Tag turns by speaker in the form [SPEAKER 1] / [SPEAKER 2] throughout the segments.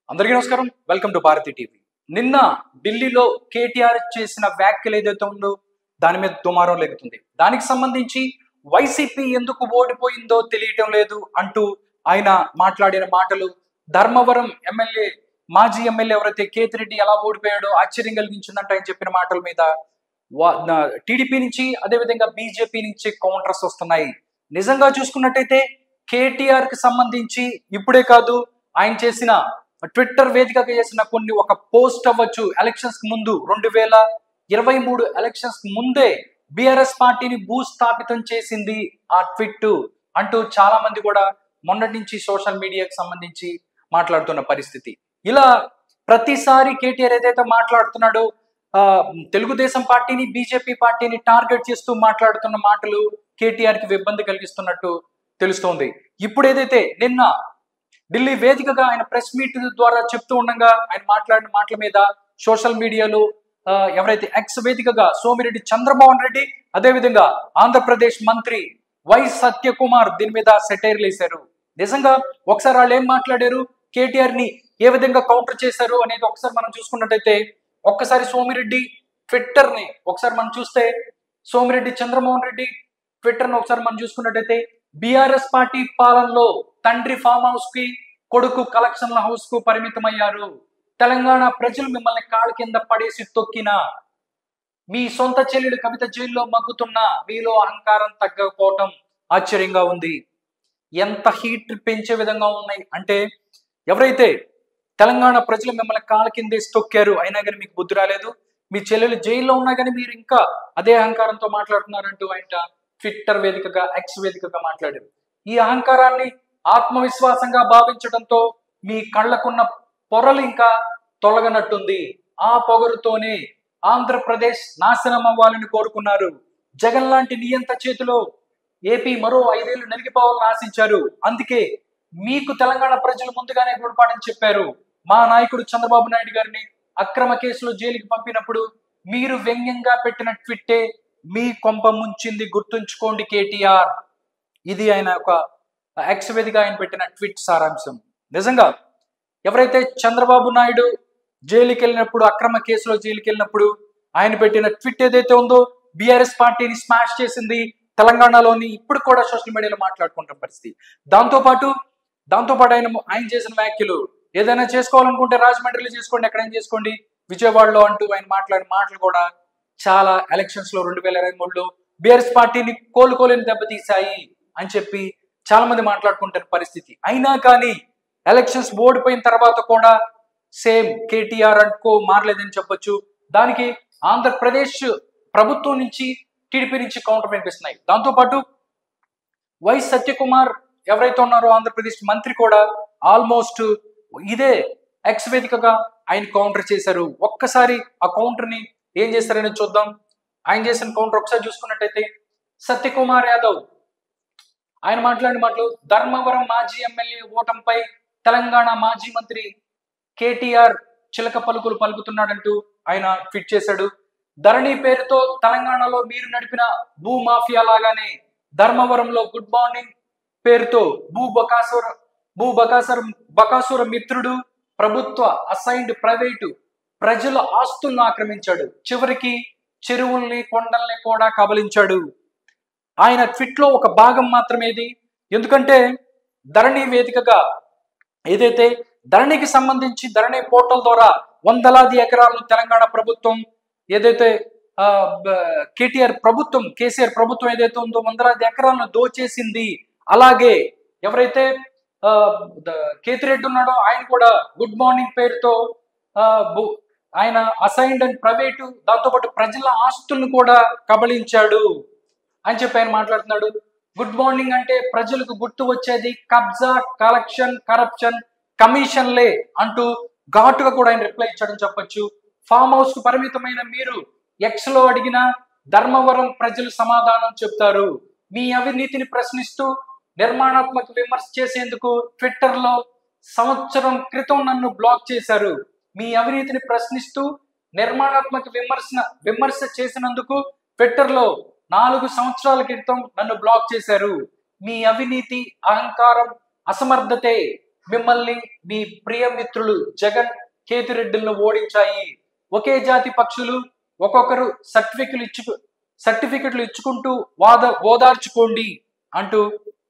[SPEAKER 1] అందరికీ నమస్కారం welcome to Bharati TV నిన్న ఢిల్లీలో కేటీఆర్ చేసిన వ్యాఖ్యలు ఏదైతే ఉందో దాని మీద దుమారం లెగుతుంది దానికి సంబంధించి వైసీపీ ఎందుకు ఓడిపోయిందో తెలియటం లేదు అంటూ ఆయన మాట్లాడిన మాటలు ధర్మవరం ఎమ్మెల్యే మాజీ ఎమ్మెల్యే ఎవరైతే కేతిరెడ్డి ఎలా ఓడిపోయాడో ఆశ్చర్యం కలిగించిందంట ఆయన చెప్పిన మాటల మీద టీడీపీ నుంచి అదేవిధంగా బీజేపీ నుంచి కౌంటర్స్ వస్తున్నాయి నిజంగా చూసుకున్నట్టయితే కేటీఆర్ కి సంబంధించి ఇప్పుడే కాదు ఆయన చేసిన ట్విట్టర్ వేదికగా చేసిన కొన్ని ఒక పోస్ట్ అవ్వచ్చు ఎలక్షన్స్ కి ముందు రెండు వేల ఇరవై మూడు ఎలక్షన్స్ కి ముందే బీఆర్ఎస్ పార్టీని భూస్థాపితం చేసింది ఆ ట్విట్ అంటూ చాలా మంది కూడా మొన్నటి నుంచి సోషల్ మీడియాకి సంబంధించి మాట్లాడుతున్న పరిస్థితి ఇలా ప్రతిసారి కేటీఆర్ ఏదైతే మాట్లాడుతున్నాడో ఆ, తెలుగుదేశం పార్టీని బీజేపీ పార్టీని టార్గెట్ చేస్తూ మాట్లాడుతున్న మాటలు కేటీఆర్ కి ఇబ్బంది కలిగిస్తున్నట్టు తెలుస్తోంది ఇప్పుడు ఏదైతే నిన్న ఢిల్లీ వేదికగా ఆయన ప్రెస్ మీట్ ద్వారా చెప్తూ ఉండగా ఆయన మాట్లాడిన మాటల మీద సోషల్ మీడియాలో ఆ, ఎవరైతే ఎక్స్ వేదికగా సోమిరెడ్డి చంద్రమోహన్ రెడ్డి అదేవిధంగా ఆంధ్రప్రదేశ్ మంత్రి వై సత్యకుమార్ దీని మీద సెటైర్లు వేశారు నిజంగా ఒకసారి వాళ్ళు ఏం మాట్లాడారు కేటీఆర్ ని ఏ విధంగా కౌంటర్ చేశారు అనేది ఒకసారి మనం చూసుకున్నట్టయితే ఒక్కసారి సోమిరెడ్డి ట్విట్టర్ ని ఒకసారి మనం చూస్తే సోమిరెడ్డి చంద్రమోహన్ రెడ్డి ట్విట్టర్ ని ఒకసారి మనం చూసుకున్నట్టయితే బీఆర్ఎస్ పార్టీ పాలనలో తండ్రి ఫామ్ హౌస్ కి కొడుకు కలెక్షన్ల హౌస్ కు పరిమితమయ్యారు తెలంగాణ ప్రజలు మిమ్మల్ని కాళ్ళ కింద పడేసి తొక్కినా మీ సొంత చెల్లెలు కవిత జైల్లో మగ్గుతున్నా మీలో అహంకారం తగ్గకపోవటం ఆశ్చర్యంగా ఉంది ఎంత హీట్ పెంచే విధంగా ఉన్నాయి అంటే ఎవరైతే తెలంగాణ ప్రజలు మిమ్మల్ని కాళ్ళ కిందేసి తొక్కారు అయినా కానీ మీకు బుద్ధి రాలేదు మీ చెల్లెలు జైల్లో ఉన్నా కానీ మీరు ఇంకా అదే అహంకారంతో మాట్లాడుతున్నారంటూ ఆయన ట్విట్టర్ వేదికగా ఎక్స్ వేదికగా మాట్లాడారు ఈ అహంకారాన్ని ఆత్మవిశ్వాసంగా భావించడంతో మీ కళ్ళకున్న పొరలు ఇంకా తొలగనట్టుంది ఆ పొగరుతోనే ఆంధ్రప్రదేశ్ నాశనం అవ్వాలని కోరుకున్నారు జగన్ లాంటి నియంత చేతిలో ఏపీ మరో ఐదేళ్లు నలిగిపోవాలని ఆశించారు అందుకే మీకు తెలంగాణ ప్రజలు ముందుగానే గుడిపాడని చెప్పారు మా నాయకుడు చంద్రబాబు నాయుడు గారిని అక్రమ కేసులో జైలుకి పంపినప్పుడు మీరు వ్యంగ్యంగా పెట్టిన ట్విట్టే మీ కొంప ముంచింది గుర్తుంచుకోండి కేటీఆర్ ఇది ఆయన ఒక ఎక్స్ వేదిగా ఆయన పెట్టిన ట్వీట్ సారాంశం నిజంగా ఎవరైతే చంద్రబాబు నాయుడు జైలుకి వెళ్ళినప్పుడు అక్రమ కేసులో జైలుకి వెళ్ళినప్పుడు ఆయన పెట్టిన ట్విట్ ఏదైతే ఉందో బీఆర్ఎస్ పార్టీని స్మాష్ చేసింది తెలంగాణలోని ఇప్పుడు కూడా సోషల్ మీడియాలో మాట్లాడుకుంటున్న పరిస్థితి దాంతోపాటు దాంతోపాటు ఆయన ఆయన చేసిన వ్యాఖ్యలు ఏదైనా చేసుకోవాలనుకుంటే రాజమండ్రిలో చేసుకోండి ఎక్కడైనా చేసుకోండి విజయవాడలో అంటూ ఆయన మాట్లాడిన మాటలు కూడా చాలా ఎలక్షన్స్ లో రెండు వేల ఇరవై మూడులో బీఆర్ఎస్ పార్టీని కోలుకోలేని దెబ్బతీశాయి అని చెప్పి చాలా మంది మాట్లాడుకుంటున్న పరిస్థితి అయినా కానీ ఎలక్షన్స్ ఓడిపోయిన తర్వాత కూడా సేమ్ కేటీఆర్ అనుకో మారలేదని చెప్పొచ్చు దానికి ఆంధ్రప్రదేశ్ ప్రభుత్వం నుంచి టీడీపీ నుంచి కౌంటర్ వినిపిస్తున్నాయి దాంతోపాటు వై సత్యకుమార్ ఎవరైతే ఉన్నారో ఆంధ్రప్రదేశ్ మంత్రి కూడా ఆల్మోస్ట్ ఇదే ఎక్స్ వేదికగా ఆయన కౌంటర్ చేశారు ఒక్కసారి ఆ కౌంటర్ ని ఏం చేశారని చూద్దాం ఆయన చేసిన కౌంటర్ ఒకసారి చూసుకున్నట్టయితే సత్యకుమార్ యాదవ్ ఆయన మాట్లాడిన మాటలు ధర్మవరం మాజీ ఎమ్మెల్యే ఓటంపై తెలంగాణ మాజీ మంత్రి కేటీఆర్ చిలక పలుకులు పలుకుతున్నాడంటూ ఆయన ట్వీట్ చేశాడు ధరణి పేరుతో తెలంగాణలో మీరు నడిపిన భూ మాఫియా లాగానే ధర్మవరంలో గుడ్ మార్నింగ్ పేరుతో భూ బకాసుర భూ బకాసుర బకాసుర మిత్రుడు ప్రభుత్వ అసైన్డ్ ప్రైవేటు ప్రజల ఆస్తులను ఆక్రమించాడు చివరికి చెరువుల్ని కొండల్ని కూడా కబలించాడు ఆయన ట్విట్ లో ఒక భాగం మాత్రమేది ఎందుకంటే ధరణి వేదికగా ఏదైతే ధరణికి సంబంధించి ధరణి పోర్టల్ ద్వారా వందలాది ఎకరాలను తెలంగాణ ప్రభుత్వం ఏదైతే ఆ, బ- కేటీఆర్ ప్రభుత్వం కేసీఆర్ ప్రభుత్వం ఏదైతే ఉందో వందలాది ఎకరాలను దోచేసింది అలాగే ఎవరైతే ఆ, ద- కేతిరెడ్డి ఉన్నాడో ఆయన కూడా గుడ్ మార్నింగ్ పేరుతో ఆ, బు- ఆయన అసైన్డ్ అండ్ ప్రైవేటు దాంతోపాటు ప్రజల ఆస్తులను కూడా కబళించాడు అని చెప్పి ఆయన మాట్లాడుతున్నాడు గుడ్ మార్నింగ్ అంటే ప్రజలకు గుర్తు వచ్చేది కబ్జా కలెక్షన్ కరప్షన్ కమిషన్లే అంటూ ఘాటుగా కూడా ఆయన రిప్లై ఇచ్చాడని చెప్పొచ్చు ఫామ్ హౌస్ కు పరిమితమైన మీరు ఎక్స్ లో అడిగిన ధర్మవరం ప్రజలు సమాధానం చెప్తారు మీ అవినీతిని ప్రశ్నిస్తూ నిర్మాణాత్మక విమర్శ చేసేందుకు ట్విట్టర్ లో సంవత్సరం క్రితం నన్ను బ్లాక్ చేశారు మీ అవినీతిని ప్రశ్నిస్తూ నిర్మాణాత్మక విమర్శ విమర్శ చేసినందుకు ట్విట్టర్ లో నాలుగు సంవత్సరాల క్రితం నన్ను బ్లాక్ చేశారు మీ అవినీతి అహంకారం అసమర్థతే మిమ్మల్ని మీ ప్రియ మిత్రులు జగన్ కేతిరెడ్డిలను ఓడించాయి ఒకే జాతి పక్షులు ఒక్కొక్కరు సర్టిఫికెట్లు ఇచ్చు సర్టిఫికెట్లు ఇచ్చుకుంటూ వాద ఓదార్చుకోండి అంటూ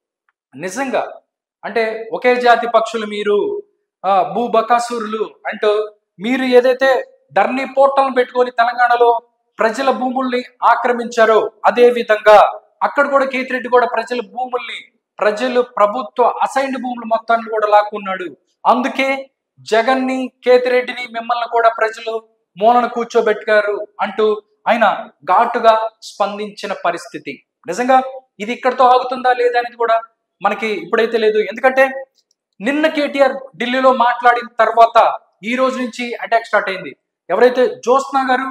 [SPEAKER 1] నిజంగా అంటే ఒకే జాతి పక్షులు మీరు ఆ, భూ బకాసురులు అంటూ మీరు ఏదైతే ధర్నీ పోర్టల్ పెట్టుకొని తెలంగాణలో ప్రజల భూముల్ని ఆక్రమించారో అదే విధంగా అక్కడ కూడా కేతిరెడ్డి కూడా ప్రజల భూముల్ని ప్రజలు ప్రభుత్వ అసైన్డ్ భూములు మొత్తాన్ని కూడా లాక్కున్నాడు అందుకే జగన్ని కేతిరెడ్డిని మిమ్మల్ని కూడా ప్రజలు మూలన కూర్చోబెట్టారు అంటూ ఆయన ఘాటుగా స్పందించిన పరిస్థితి నిజంగా ఇది ఇక్కడతో ఆగుతుందా లేదా అనేది కూడా మనకి ఇప్పుడైతే లేదు ఎందుకంటే నిన్న కేటీఆర్ ఢిల్లీలో మాట్లాడిన తర్వాత ఈ రోజు నుంచి అటాక్ స్టార్ట్ అయింది ఎవరైతే జ్యోత్స్నా గారు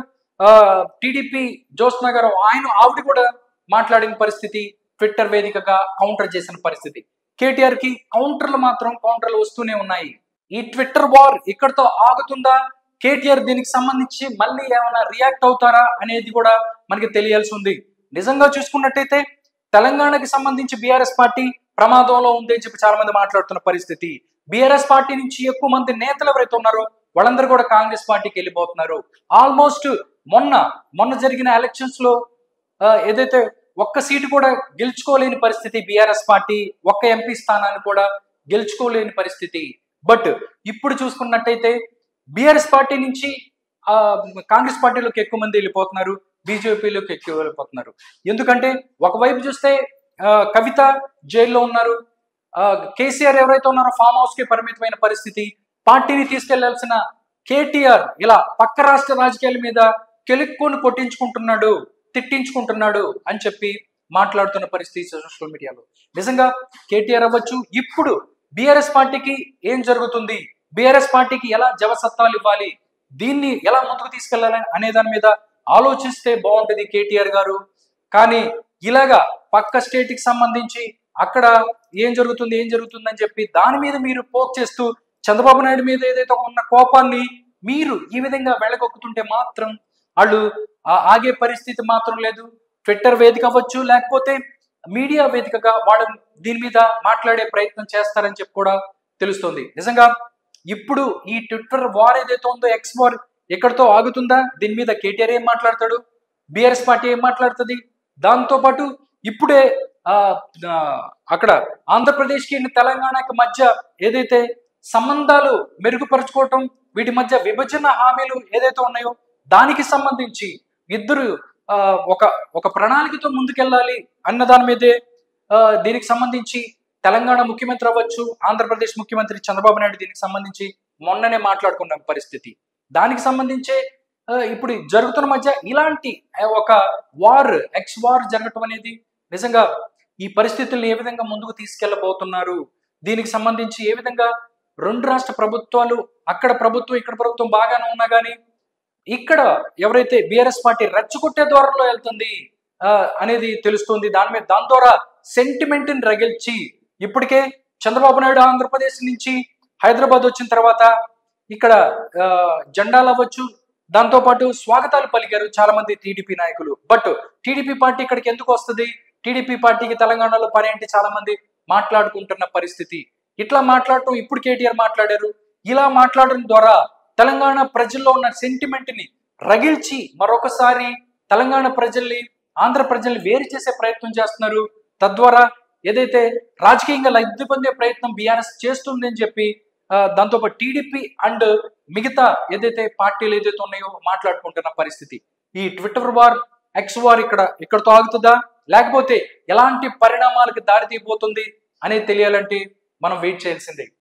[SPEAKER 1] టీడీపీ జ్యోత్స్నా గారు ఆయన ఆవిడ కూడా మాట్లాడిన పరిస్థితి ట్విట్టర్ వేదికగా కౌంటర్ చేసిన పరిస్థితి కేటీఆర్ కి కౌంటర్లు మాత్రం కౌంటర్లు వస్తూనే ఉన్నాయి ఈ ట్విట్టర్ వార్ ఇక్కడతో ఆగుతుందా కేటీఆర్ దీనికి సంబంధించి మళ్ళీ ఏమైనా రియాక్ట్ అవుతారా అనేది కూడా మనకి తెలియాల్సి ఉంది నిజంగా చూసుకున్నట్టయితే తెలంగాణకి సంబంధించి బీఆర్ఎస్ పార్టీ ప్రమాదంలో ఉంది అని చెప్పి చాలా మంది మాట్లాడుతున్న పరిస్థితి బీఆర్ఎస్ పార్టీ నుంచి ఎక్కువ మంది నేతలు ఎవరైతే ఉన్నారో వాళ్ళందరూ కూడా కాంగ్రెస్ పార్టీకి వెళ్ళిపోతున్నారు ఆల్మోస్ట్ మొన్న మొన్న జరిగిన ఎలక్షన్స్ లో ఆ, ఏదైతే ఒక్క సీటు కూడా గెలుచుకోలేని పరిస్థితి బీఆర్ఎస్ పార్టీ ఒక్క ఎంపీ స్థానాన్ని కూడా గెలుచుకోలేని పరిస్థితి బట్ ఇప్పుడు చూసుకున్నట్టయితే బీఆర్ఎస్ పార్టీ నుంచి ఆ, కాంగ్రెస్ పార్టీలోకి ఎక్కువ మంది వెళ్ళిపోతున్నారు బీజేపీలోకి ఎక్కువ వెళ్ళిపోతున్నారు ఎందుకంటే ఒకవైపు చూస్తే ఆ, కవిత జైల్లో ఉన్నారు ఆ, కేసీఆర్ ఎవరైతే ఉన్నారో ఫామ్ హౌస్ కి పరిమితమైన పరిస్థితి పార్టీని తీసుకెళ్లాల్సిన కేటీఆర్ ఇలా పక్క రాష్ట్ర రాజకీయాల మీద కెలుక్కొని కొట్టించుకుంటున్నాడు తిట్టించుకుంటున్నాడు అని చెప్పి మాట్లాడుతున్న పరిస్థితి సోషల్ మీడియాలో నిజంగా కేటీఆర్ అవ్వచ్చు ఇప్పుడు బీఆర్ఎస్ పార్టీకి ఏం జరుగుతుంది బీఆర్ఎస్ పార్టీకి ఎలా జవసత్వాలు ఇవ్వాలి దీన్ని ఎలా ముందుకు తీసుకెళ్లాలి అనే దాని మీద ఆలోచిస్తే బాగుంటుంది కేటీఆర్ గారు కానీ ఇలాగా పక్క స్టేట్ కి సంబంధించి అక్కడ ఏం జరుగుతుంది ఏం జరుగుతుంది అని చెప్పి దాని మీద మీరు పోక్ చేస్తూ చంద్రబాబు నాయుడు మీద ఏదైతే ఉన్న కోపాన్ని మీరు ఈ విధంగా వెళ్ళగొక్కుతుంటే మాత్రం వాళ్ళు ఆ- ఆగే పరిస్థితి మాత్రం లేదు ట్విట్టర్ వేదిక అవ్వచ్చు లేకపోతే మీడియా వేదికగా వాళ్ళు దీని మీద మాట్లాడే ప్రయత్నం చేస్తారని చెప్పి కూడా తెలుస్తుంది నిజంగా ఇప్పుడు ఈ ట్విట్టర్ వార్ ఏదైతే ఉందో ఎక్స్ వార్ ఎక్కడితో ఆగుతుందా దీని మీద కేటీఆర్ ఏం మాట్లాడతాడు బీఆర్ఎస్ పార్టీ ఏం మాట్లాడుతుంది దాంతో పాటు ఇప్పుడే ఆ, ఆ, అక్కడ ఆంధ్రప్రదేశ్కి తెలంగాణకి మధ్య ఏదైతే సంబంధాలు మెరుగుపరుచుకోవటం వీటి మధ్య విభజన హామీలు ఏదైతే ఉన్నాయో దానికి సంబంధించి ఇద్దరు ఆ, ఒక ఒక ప్రణాళికతో ముందుకెళ్ళాలి అన్న దాని మీదే ఆ, దీనికి సంబంధించి తెలంగాణ ముఖ్యమంత్రి అవ్వచ్చు ఆంధ్రప్రదేశ్ ముఖ్యమంత్రి చంద్రబాబు నాయుడు దీనికి సంబంధించి మొన్ననే మాట్లాడుకున్న పరిస్థితి దానికి సంబంధించే ఆ, ఇప్పుడు జరుగుతున్న మధ్య ఇలాంటి ఆ, ఒక వార్ ఎక్స్ వార్ జరగటం అనేది నిజంగా ఈ పరిస్థితుల్ని ఏ విధంగా ముందుకు తీసుకెళ్లబోతున్నారు దీనికి సంబంధించి ఏ విధంగా రెండు రాష్ట్ర ప్రభుత్వాలు అక్కడ ప్రభుత్వం ఇక్కడ ప్రభుత్వం బాగానే ఉన్నా కానీ ఇక్కడ ఎవరైతే బీఆర్ఎస్ పార్టీ రెచ్చగొట్టే ద్వారంలో వెళ్తుంది ఆ, అనేది తెలుస్తుంది దాని మీద దాని ద్వారా సెంటిమెంట్ ని రగిల్చి ఇప్పటికే చంద్రబాబు నాయుడు ఆంధ్రప్రదేశ్ నుంచి హైదరాబాద్ వచ్చిన తర్వాత ఇక్కడ ఆ, జెండాలు అవ్వచ్చు దాంతో పాటు స్వాగతాలు పలికారు చాలా మంది టీడీపీ నాయకులు బట్ టీడీపీ పార్టీ ఇక్కడికి ఎందుకు వస్తుంది టీడీపీ పార్టీకి తెలంగాణలో పని ఏంటి చాలా మంది మాట్లాడుకుంటున్న పరిస్థితి ఇట్లా మాట్లాడటం ఇప్పుడు కేటీఆర్ మాట్లాడారు ఇలా మాట్లాడడం ద్వారా తెలంగాణ ప్రజల్లో ఉన్న సెంటిమెంట్ ని రగిల్చి మరొకసారి తెలంగాణ ప్రజల్ని ఆంధ్ర ప్రజల్ని వేరు చేసే ప్రయత్నం చేస్తున్నారు తద్వారా ఏదైతే రాజకీయంగా లబ్ధి పొందే ప్రయత్నం బీఆర్ఎస్ చేస్తుంది అని చెప్పి ఆ, దాంతోపాటు టీడీపీ అండ్ మిగతా ఏదైతే పార్టీలు ఏదైతే ఉన్నాయో మాట్లాడుకుంటున్న పరిస్థితి ఈ ట్విట్టర్ వార్ ఎక్స్ వార్ ఇక్కడ ఇక్కడతో ఆగుతుందా లేకపోతే ఎలాంటి పరిణామాలకు దారి తీయబోతుంది అనేది తెలియాలంటే మనం వెయిట్ చేయాల్సిందే